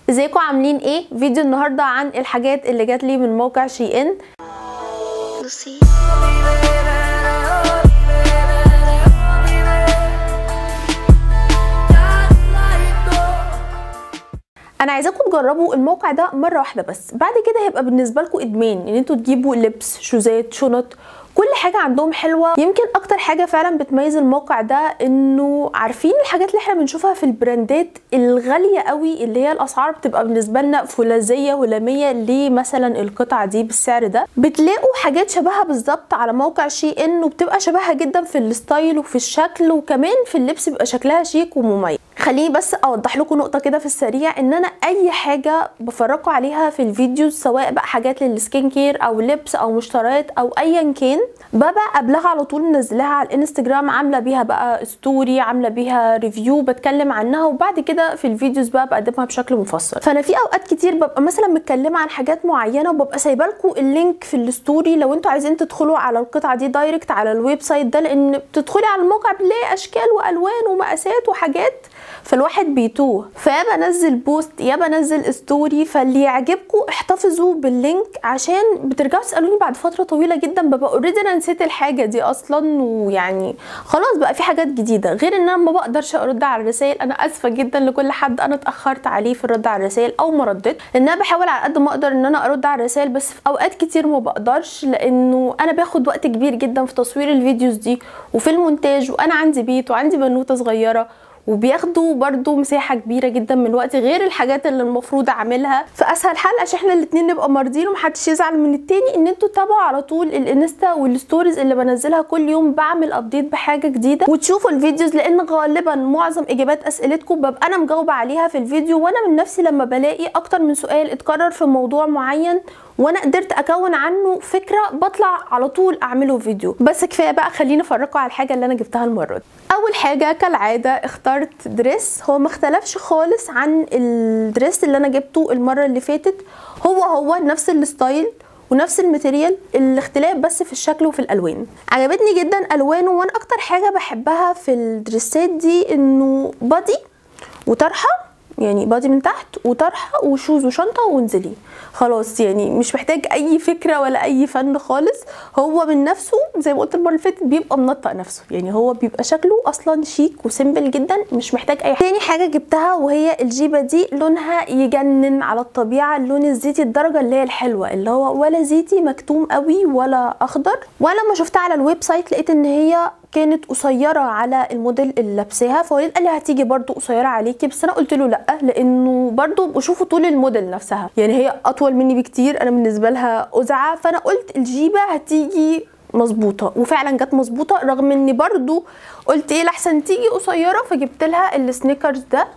ازيكم عاملين ايه فيديو النهارده عن الحاجات اللي جات لي من موقع شي ان Lucy. انا عايزاكم تجربوا الموقع ده مره واحده بس بعد كده هيبقى بالنسبه لكم ادمان ان انتوا تجيبوا لبس شوزات شنط كل حاجه عندهم حلوه يمكن اكتر حاجه فعلا بتميز الموقع ده انه عارفين الحاجات اللي احنا بنشوفها في البراندات الغاليه قوي اللي هي الاسعار بتبقى بالنسبه لنا فولاذيه هلاميه ليه مثلا القطعه دي بالسعر ده بتلاقوا حاجات شبهها بالظبط على موقع شي ان وبتبقى شبهها جدا في الستايل وفي الشكل وكمان في اللبس بيبقى شكلها شيك ومميز خليني بس اوضح لكم نقطه كده في السريع ان انا اي حاجه بفرجكم عليها في الفيديو سواء بقى حاجات للسكين كير او لبس او مشتريات او ايا كان ببقى قبلها على طول منزلاها على الانستجرام عامله بيها بقى ستوري عامله بيها ريفيو بتكلم عنها وبعد كده في الفيديوز بقى بقدمها بشكل مفصل فانا في اوقات كتير ببقى مثلا متكلمه عن حاجات معينه وببقى سايبه لكم اللينك في الستوري لو انتوا عايزين تدخلوا على القطعه دي دايركت على الويب سايت ده لان بتدخلي على الموقع بتلاقي اشكال والوان ومقاسات وحاجات فالواحد بيتوه فيا بنزل بوست يا بنزل ستوري فاللي يعجبكم احتفظوا باللينك عشان بترجعوا تسالوني بعد فتره طويله جدا ببقى اوريدي انا نسيت الحاجه دي اصلا ويعني خلاص بقى في حاجات جديده غير ان انا ما بقدرش ارد على الرسائل انا اسفه جدا لكل حد انا اتاخرت عليه في الرد على الرسائل او ما رديت لان انا بحاول على قد ما اقدر ان انا ارد على الرسائل بس في اوقات كتير ما بقدرش لانه انا باخد وقت كبير جدا في تصوير الفيديوز دي وفي المونتاج وانا عندي بيت وعندي بنوته صغيره وبياخدوا برضو مساحه كبيره جدا من وقتي غير الحاجات اللي المفروض اعملها فاسهل حل عشان احنا الاتنين نبقى مرضيين ومحدش يزعل من التاني ان انتوا تتابعوا على طول الانستا والستوريز اللي بنزلها كل يوم بعمل ابديت بحاجه جديده وتشوفوا الفيديوز لان غالبا معظم اجابات اسئلتكم ببقى انا مجاوبه عليها في الفيديو وانا من نفسي لما بلاقي اكتر من سؤال اتكرر في موضوع معين وانا قدرت اكون عنه فكره بطلع على طول اعمله فيديو بس كفايه بقى خليني افرجكم على الحاجه اللي انا جبتها المره دي اول حاجه كالعاده اخترت دريس هو ما اختلفش خالص عن الدريس اللي انا جبته المره اللي فاتت هو هو نفس الستايل ونفس الماتيريال الاختلاف بس في الشكل وفي الالوان عجبتني جدا الوانه وانا اكتر حاجه بحبها في الدريسات دي انه بادي وطرحه يعني بادي من تحت وطرحه وشوز وشنطه وانزلي خلاص يعني مش محتاج اي فكره ولا اي فن خالص هو من نفسه زي ما قلت المره اللي فاتت بيبقى منطق نفسه يعني هو بيبقى شكله اصلا شيك وسيمبل جدا مش محتاج اي حاجه تاني حاجه جبتها وهي الجيبه دي لونها يجنن على الطبيعه اللون الزيتي الدرجه اللي هي الحلوه اللي هو ولا زيتي مكتوم قوي ولا اخضر ولما شفتها على الويب سايت لقيت ان هي كانت قصيره على الموديل اللي لابساها فوليد قال لي هتيجي برده قصيره عليكي بس انا قلت له لا لانه برده بشوفوا طول الموديل نفسها يعني هي اطول مني بكتير انا بالنسبه لها قزعه فانا قلت الجيبه هتيجي مظبوطه وفعلا جت مظبوطه رغم اني برضو قلت ايه لحسن تيجي قصيره فجبت لها السنيكرز ده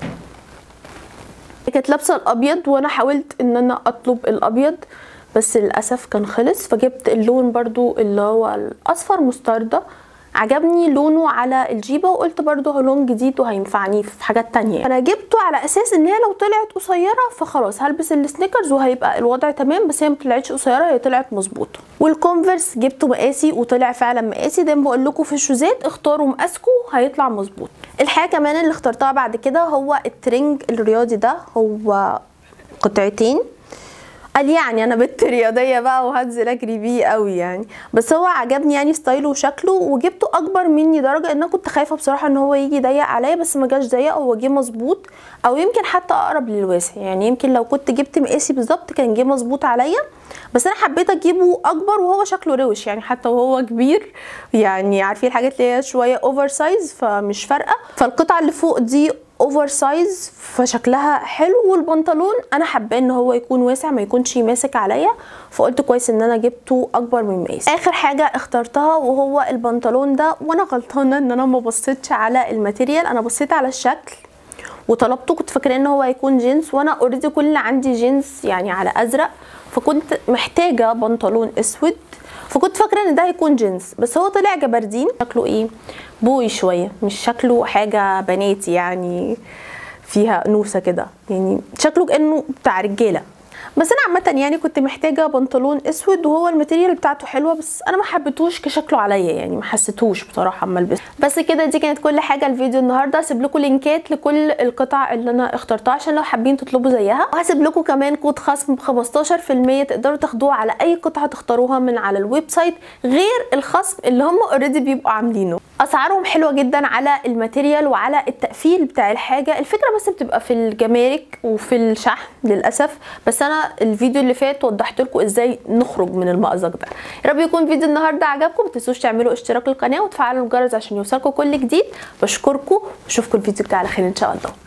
كانت لابسه الابيض وانا حاولت ان انا اطلب الابيض بس للاسف كان خلص فجبت اللون برضو اللي هو الاصفر مستردة عجبني لونه على الجيبه وقلت برضو هو لون جديد وهينفعني في حاجات تانية انا جبته على اساس ان هي لو طلعت قصيره فخلاص هلبس السنيكرز وهيبقى الوضع تمام بس هي ما طلعتش قصيره هي طلعت مظبوطه والكونفرس جبته مقاسي وطلع فعلا مقاسي دايما بقول لكم في الشوزات اختاروا مقاسكم هيطلع مظبوط الحاجه كمان اللي اخترتها بعد كده هو الترنج الرياضي ده هو قطعتين قال يعني انا بنت رياضيه بقى وهنزل اجري بيه قوي يعني بس هو عجبني يعني ستايله وشكله وجبته اكبر مني درجه ان انا كنت خايفه بصراحه ان هو يجي ضيق عليا بس ما جاش ضيق هو جه مظبوط او يمكن حتى اقرب للواسع يعني يمكن لو كنت جبت مقاسي بالظبط كان جه مظبوط عليا بس انا حبيت اجيبه اكبر وهو شكله روش يعني حتى وهو كبير يعني عارفين الحاجات اللي هي شويه اوفر سايز فمش فارقه فالقطعه اللي فوق دي اوفر سايز فشكلها حلو والبنطلون انا حابه ان هو يكون واسع ما يكونش ماسك عليا فقلت كويس ان انا جبته اكبر من مقاسي اخر حاجه اخترتها وهو البنطلون ده وانا غلطانه ان انا ما بصيتش على الماتيريال انا بصيت على الشكل وطلبته كنت فاكره ان هو هيكون جينز وانا اوريدي كل اللي عندي جينز يعني على ازرق فكنت محتاجه بنطلون اسود فكنت فاكره ان ده هيكون جينز بس هو طلع جبردين شكله ايه بوي شويه مش شكله حاجه بناتي يعني فيها انوثه كده يعني شكله كانه بتاع رجاله بس انا عامه يعني كنت محتاجه بنطلون اسود وهو الماتيريال بتاعته حلوه بس انا ما حبيتهوش كشكله عليا يعني ما حسيتهوش بصراحه اما البسه بس كده دي كانت كل حاجه الفيديو النهارده هسيب لكم لينكات لكل القطع اللي انا اخترتها عشان لو حابين تطلبوا زيها وهسيب لكم كمان كود خصم ب 15% تقدروا تاخدوه على اي قطعه تختاروها من على الويب سايت غير الخصم اللي هم اوريدي بيبقوا عاملينه اسعارهم حلوه جدا على الماتيريال وعلى التقفيل بتاع الحاجه الفكره بس بتبقى في الجمارك وفي الشحن للاسف بس انا الفيديو اللي فات وضحت لكم ازاي نخرج من المأزق ده يا رب يكون فيديو النهارده عجبكم ما تنسوش تعملوا اشتراك للقناه وتفعلوا الجرس عشان يوصلكم كل جديد بشكركم واشوفكم الفيديو بتاع على خير ان شاء الله